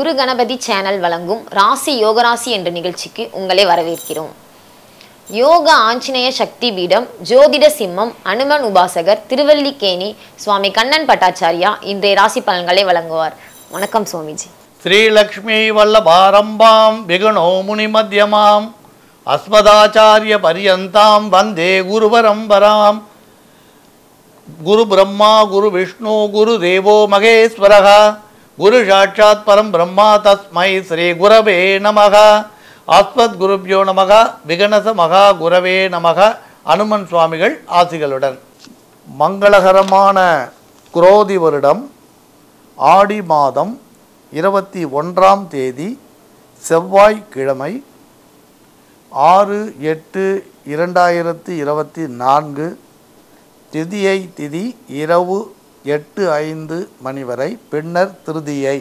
குரு Ganapathi channel வழங்கும் ராசி யோகராசி என்ற நிகழ்ச்சிக்கு உங்களை வரவேற்கிறோம் யோக ஆஞ்சநேய சக்தி பீடம் ஜோதிட சிம்மம் அனுமன் உபாசகர் திருவல்லிக்கேணி சுவாமி கண்ணன் பட்டாச்சாரியா இன்றைய ராசி பலன்களை வழங்குவார் வணக்கம் சுவாமிஜி శ్రీలక్ష్మీ వల్లభారంభాం విగణో మునిమధ్యమాం అస్మదాచార్య పర్యంతాం వందే గురుపరంపరాం గురు బ్రహ్మ గురు విష్ణు గురు దేవో మహేశ్వర గురు సాక్షాత్ పరం బ్రహ్మ తస్మై శ్రీ గురవే నమ ஆஸ்மத்குருப்யோ நமக விகனச மகா குரவே நமக அனுமன் சுவாமிகள் ஆசிகளுடன் மங்களகரமான குரோதி வருடம் ஆடி மாதம் இருபத்தி ஒன்றாம் தேதி செவ்வாய்க்கிழமை ஆறு எட்டு இரண்டாயிரத்தி இருபத்தி நான்கு திதியை திதி இரவு எட்டு ஐந்து மணி வரை பின்னர் திருதியை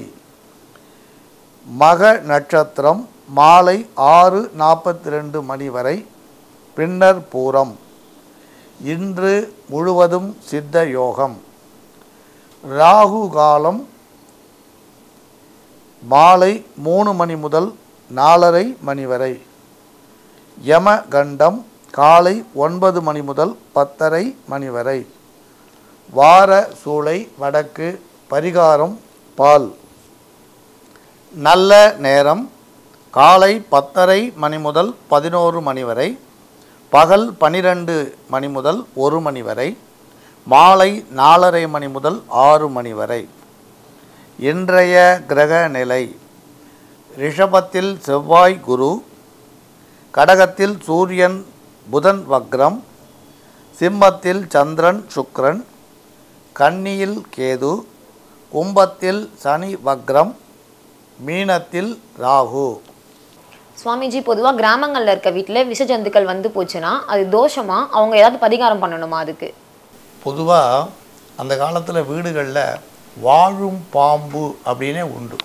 மக நட்சத்திரம் மாலை ஆறு நாற்பத்தி ரெண்டு மணி வரை பின்னர் பூரம் இன்று முழுவதும் சித்த யோகம் ராகு காலம் மாலை மூணு மணி முதல் நாலரை மணி வரை யம கண்டம் காலை ஒன்பது மணி முதல் பத்தரை மணி வரை வார சூளை வடக்கு பரிகாரம் பால் நல்ல நேரம் காலை பத்தரை மணி முதல் பதினோரு மணி வரை பகல் பனிரெண்டு மணி முதல் ஒரு மணி வரை மாலை நாலரை மணி முதல் ஆறு மணி வரை இன்றைய கிரக நிலை ரிஷபத்தில் செவ்வாய் குரு கடகத்தில் சூரியன் புதன் வக்ரம் சிம்மத்தில் சந்திரன் சுக்கிரன் கன்னியில் கேது கும்பத்தில் சனி வக்ரம் மீனத்தில் ராகு சுவாமிஜி பொதுவாக கிராமங்களில் இருக்க வீட்டில் விஷ ஜந்துக்கள் வந்து போச்சுன்னா அது தோஷமா அவங்க ஏதாவது பரிகாரம் பண்ணணுமா அதுக்கு பொதுவாக அந்த காலத்தில் வீடுகளில் வாழும் பாம்பு அப்படின்னே உண்டு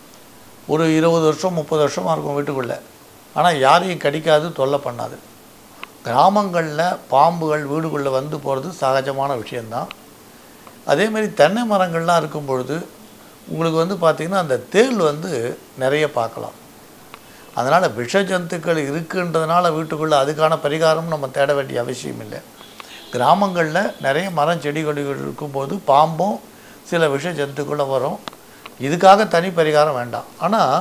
ஒரு இருபது வருஷம் முப்பது வருஷமாக இருக்கும் வீட்டுக்குள்ளே ஆனால் யாரையும் கடிக்காது தொல்லை பண்ணாது கிராமங்களில் பாம்புகள் வீடுக்குள்ளே வந்து போகிறது சகஜமான விஷயந்தான் அதேமாரி தென்னை மரங்கள்லாம் இருக்கும் பொழுது உங்களுக்கு வந்து பார்த்திங்கன்னா அந்த தேள் வந்து நிறைய பார்க்கலாம் அதனால் விஷ ஜந்துக்கள் இருக்குன்றதுனால வீட்டுக்குள்ளே அதுக்கான பரிகாரம் நம்ம தேட வேண்டிய அவசியம் இல்லை கிராமங்களில் நிறைய மரம் செடி கொடிகள் இருக்கும்போது பாம்பும் சில விஷ ஜந்துக்களும் வரும் இதுக்காக தனி பரிகாரம் வேண்டாம் ஆனால்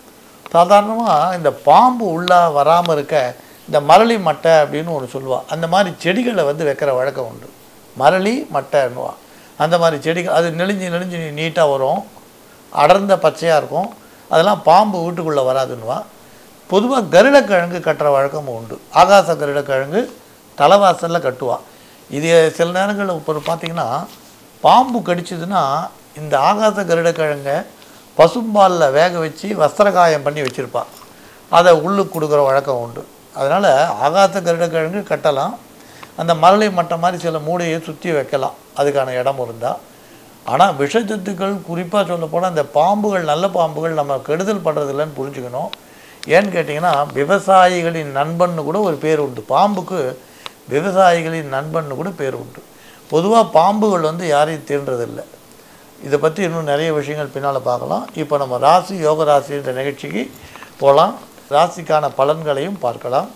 சாதாரணமாக இந்த பாம்பு உள்ளே வராமல் இருக்க இந்த மரளி மட்டை அப்படின்னு ஒன்று சொல்லுவாள் அந்த மாதிரி செடிகளை வந்து வைக்கிற வழக்கம் உண்டு மரளி மட்டைன்னுவா அந்த மாதிரி செடிகள் அது நெளிஞ்சு நெளிஞ்சு நீட்டாக வரும் அடர்ந்த பச்சையாக இருக்கும் அதெல்லாம் பாம்பு வீட்டுக்குள்ளே வராதுன்னுவா பொதுவாக கருடக்கிழங்கு கட்டுற வழக்கமும் உண்டு ஆகாச கருடக்கிழங்கு தலைவாசலில் கட்டுவா இது சில நேரங்களில் இப்போ பார்த்தீங்கன்னா பாம்பு கடிச்சதுன்னா இந்த ஆகாச கருடக்கிழங்கை பசும்பாலில் வேக வச்சு வஸ்திரகாயம் பண்ணி வச்சுருப்பா அதை உள்ளுக்கு கொடுக்குற வழக்கம் உண்டு அதனால் ஆகாச கருடக்கிழங்கு கட்டலாம் அந்த மரளி மட்டை மாதிரி சில மூடையை சுற்றி வைக்கலாம் அதுக்கான இடம் இருந்தால் ஆனால் விஷஜத்துக்கள் குறிப்பாக சொல்லப்போனால் அந்த பாம்புகள் நல்ல பாம்புகள் நம்ம கெடுதல் பண்ணுறதில்லன்னு புரிஞ்சுக்கணும் ஏன்னு கேட்டிங்கன்னா விவசாயிகளின் நண்பன்னு கூட ஒரு பேர் உண்டு பாம்புக்கு விவசாயிகளின் நண்பன்னு கூட பேர் உண்டு பொதுவாக பாம்புகள் வந்து யாரையும் தீண்டுறதில்லை இதை பற்றி இன்னும் நிறைய விஷயங்கள் பின்னால் பார்க்கலாம் இப்போ நம்ம ராசி யோக ராசி என்ற நிகழ்ச்சிக்கு போகலாம் ராசிக்கான பலன்களையும் பார்க்கலாம்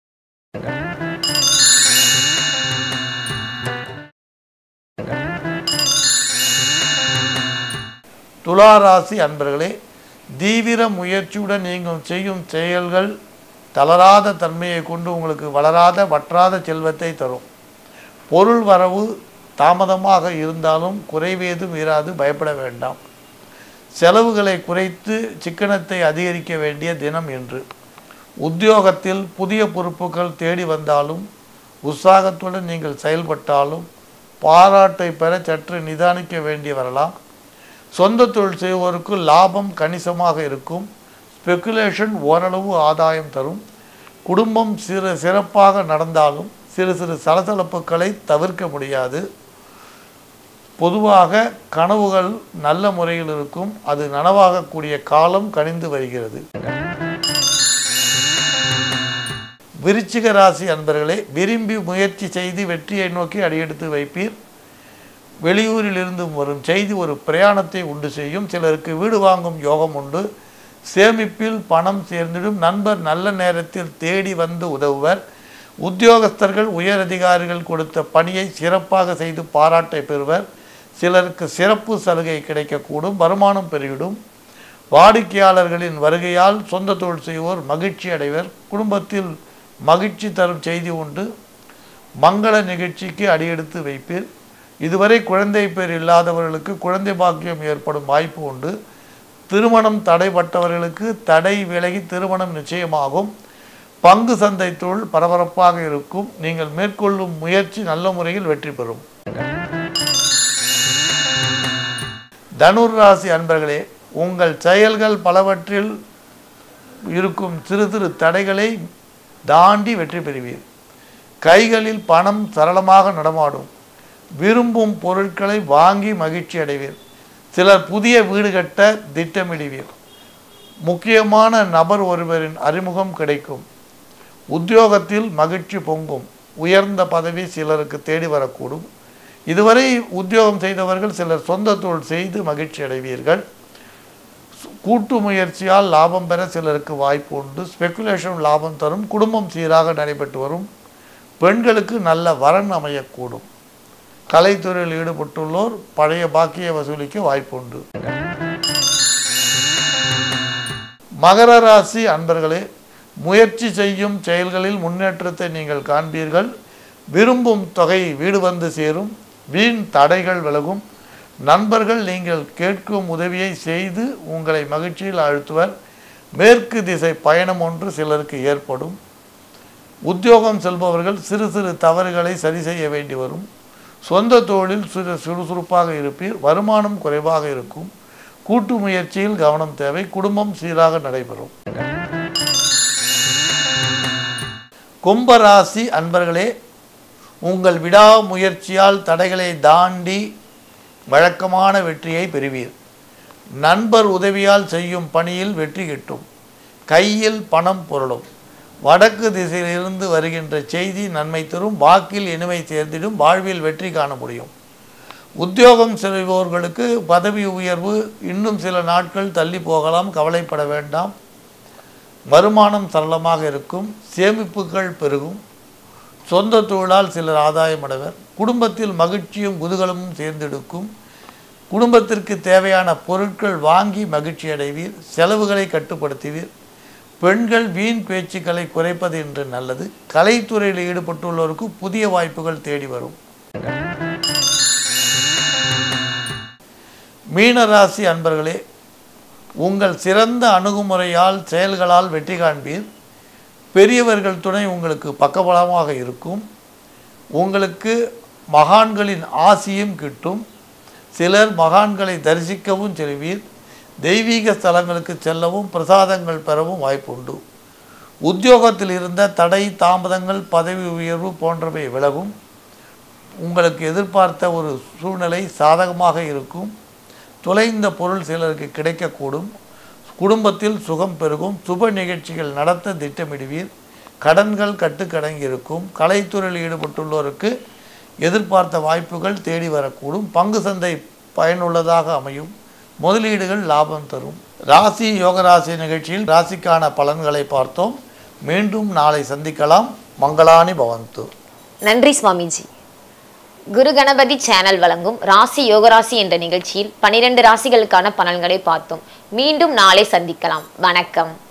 துலா ராசி அன்பர்களே தீவிர முயற்சியுடன் நீங்கள் செய்யும் செயல்கள் தளராத தன்மையை கொண்டு உங்களுக்கு வளராத வற்றாத செல்வத்தை தரும் பொருள் வரவு தாமதமாக இருந்தாலும் குறைவேதும் இராது பயப்பட வேண்டாம் செலவுகளை குறைத்து சிக்கனத்தை அதிகரிக்க வேண்டிய தினம் என்று உத்தியோகத்தில் புதிய பொறுப்புகள் தேடி வந்தாலும் உற்சாகத்துடன் நீங்கள் செயல்பட்டாலும் பாராட்டை பெற சற்று நிதானிக்க வேண்டி வரலாம் சொந்த தொழில் செய்வோருக்கு லாபம் கணிசமாக இருக்கும் ஸ்பெக்குலேஷன் ஓரளவு ஆதாயம் தரும் குடும்பம் சிறு சிறப்பாக நடந்தாலும் சிறு சிறு சலசலப்புகளை தவிர்க்க முடியாது பொதுவாக கனவுகள் நல்ல முறையில் இருக்கும் அது நனவாகக்கூடிய காலம் கனிந்து வருகிறது விருச்சிக ராசி அன்பர்களே விரும்பி முயற்சி செய்து வெற்றியை நோக்கி அடியெடுத்து வைப்பீர் வெளியூரிலிருந்து வரும் செய்தி ஒரு பிரயாணத்தை உண்டு செய்யும் சிலருக்கு வீடு வாங்கும் யோகம் உண்டு சேமிப்பில் பணம் சேர்ந்திடும் நண்பர் நல்ல நேரத்தில் தேடி வந்து உதவுவர் உத்தியோகஸ்தர்கள் உயரதிகாரிகள் கொடுத்த பணியை சிறப்பாக செய்து பாராட்டை பெறுவர் சிலருக்கு சிறப்பு சலுகை கிடைக்கக்கூடும் வருமானம் பெருகிடும் வாடிக்கையாளர்களின் வருகையால் சொந்த தொழில் செய்வோர் மகிழ்ச்சி அடைவர் குடும்பத்தில் மகிழ்ச்சி தரும் செய்தி உண்டு மங்கள நிகழ்ச்சிக்கு அடியெடுத்து வைப்பீர் இதுவரை குழந்தை பேர் இல்லாதவர்களுக்கு குழந்தை பாக்கியம் ஏற்படும் வாய்ப்பு உண்டு திருமணம் தடைப்பட்டவர்களுக்கு தடை விலகி திருமணம் நிச்சயமாகும் பங்கு சந்தை தொழில் பரபரப்பாக இருக்கும் நீங்கள் மேற்கொள்ளும் முயற்சி நல்ல முறையில் வெற்றி பெறும் தனுர் ராசி அன்பர்களே உங்கள் செயல்கள் பலவற்றில் இருக்கும் சிறு சிறு தடைகளை தாண்டி வெற்றி பெறுவீர் கைகளில் பணம் சரளமாக நடமாடும் விரும்பும் பொருட்களை வாங்கி மகிழ்ச்சி அடைவீர் சிலர் புதிய வீடு கட்ட திட்டமிடுவீர் முக்கியமான நபர் ஒருவரின் அறிமுகம் கிடைக்கும் உத்தியோகத்தில் மகிழ்ச்சி பொங்கும் உயர்ந்த பதவி சிலருக்கு தேடி வரக்கூடும் இதுவரை உத்தியோகம் செய்தவர்கள் சிலர் சொந்த தொழில் செய்து மகிழ்ச்சி அடைவீர்கள் கூட்டு முயற்சியால் லாபம் பெற சிலருக்கு வாய்ப்பு உண்டு ஸ்பெகுலேஷன் லாபம் தரும் குடும்பம் சீராக நடைபெற்று வரும் பெண்களுக்கு நல்ல வரன் அமையக்கூடும் கலைத்துறையில் ஈடுபட்டுள்ளோர் பழைய பாக்கிய வசூலிக்க வாய்ப்பு உண்டு மகர ராசி அன்பர்களே முயற்சி செய்யும் செயல்களில் முன்னேற்றத்தை நீங்கள் காண்பீர்கள் விரும்பும் தொகை வீடு வந்து சேரும் வீண் தடைகள் விலகும் நண்பர்கள் நீங்கள் கேட்கும் உதவியை செய்து உங்களை மகிழ்ச்சியில் அழுத்துவர் மேற்கு திசை பயணம் ஒன்று சிலருக்கு ஏற்படும் உத்தியோகம் செல்பவர்கள் சிறு சிறு தவறுகளை சரி செய்ய வேண்டி வரும் சொந்த தொழிலில் சிறு சுறுசுறுப்பாக இருப்பீர் வருமானம் குறைவாக இருக்கும் கூட்டு முயற்சியில் கவனம் தேவை குடும்பம் சீராக நடைபெறும் கும்பராசி அன்பர்களே உங்கள் விடாமுயற்சியால் தடைகளை தாண்டி வழக்கமான வெற்றியை பெறுவீர் நண்பர் உதவியால் செய்யும் பணியில் வெற்றி கிட்டும் கையில் பணம் பொருளும் வடக்கு திசையிலிருந்து வருகின்ற செய்தி நன்மை தரும் வாக்கில் இனிமை சேர்ந்திடும் வாழ்வில் வெற்றி காண முடியும் உத்தியோகம் செய்வோர்களுக்கு பதவி உயர்வு இன்னும் சில நாட்கள் தள்ளி போகலாம் கவலைப்பட வேண்டாம் வருமானம் சரளமாக இருக்கும் சேமிப்புகள் பெருகும் சொந்த தொழிலால் சிலர் ஆதாயம் அடைவர் குடும்பத்தில் மகிழ்ச்சியும் குதூகலமும் சேர்ந்தெடுக்கும் குடும்பத்திற்கு தேவையான பொருட்கள் வாங்கி மகிழ்ச்சி அடைவீர் செலவுகளை கட்டுப்படுத்துவீர் பெண்கள் வீண் பேச்சுக்களை குறைப்பது என்று நல்லது கலைத்துறையில் ஈடுபட்டுள்ளோருக்கு புதிய வாய்ப்புகள் தேடி வரும் மீனராசி அன்பர்களே உங்கள் சிறந்த அணுகுமுறையால் செயல்களால் வெற்றி காண்பீர் பெரியவர்கள் துணை உங்களுக்கு பக்கபலமாக இருக்கும் உங்களுக்கு மகான்களின் ஆசியும் கிட்டும் சிலர் மகான்களை தரிசிக்கவும் செல்வீர் தெய்வீக ஸ்தலங்களுக்கு செல்லவும் பிரசாதங்கள் பெறவும் வாய்ப்புண்டு உத்தியோகத்தில் இருந்த தடை தாமதங்கள் பதவி உயர்வு போன்றவை விலகும் உங்களுக்கு எதிர்பார்த்த ஒரு சூழ்நிலை சாதகமாக இருக்கும் தொலைந்த பொருள் சிலருக்கு கிடைக்கக்கூடும் குடும்பத்தில் சுகம் பெருகும் சுப நிகழ்ச்சிகள் நடத்த திட்டமிடுவீர் கடன்கள் கட்டுக்கடங்கி இருக்கும் கலைத்துறையில் ஈடுபட்டுள்ளோருக்கு எதிர்பார்த்த வாய்ப்புகள் தேடி வரக்கூடும் பங்கு சந்தை பயனுள்ளதாக அமையும் முதலீடுகள் லாபம் தரும் ராசி யோகராசி நிகழ்ச்சியில் ராசிக்கான பலன்களை பார்த்தோம் மீண்டும் நாளை சந்திக்கலாம் மங்களானி பவந்து நன்றி சுவாமிஜி குரு கணபதி சேனல் வழங்கும் ராசி யோகராசி என்ற நிகழ்ச்சியில் பனிரெண்டு ராசிகளுக்கான பலன்களை பார்த்தோம் மீண்டும் நாளை சந்திக்கலாம் வணக்கம்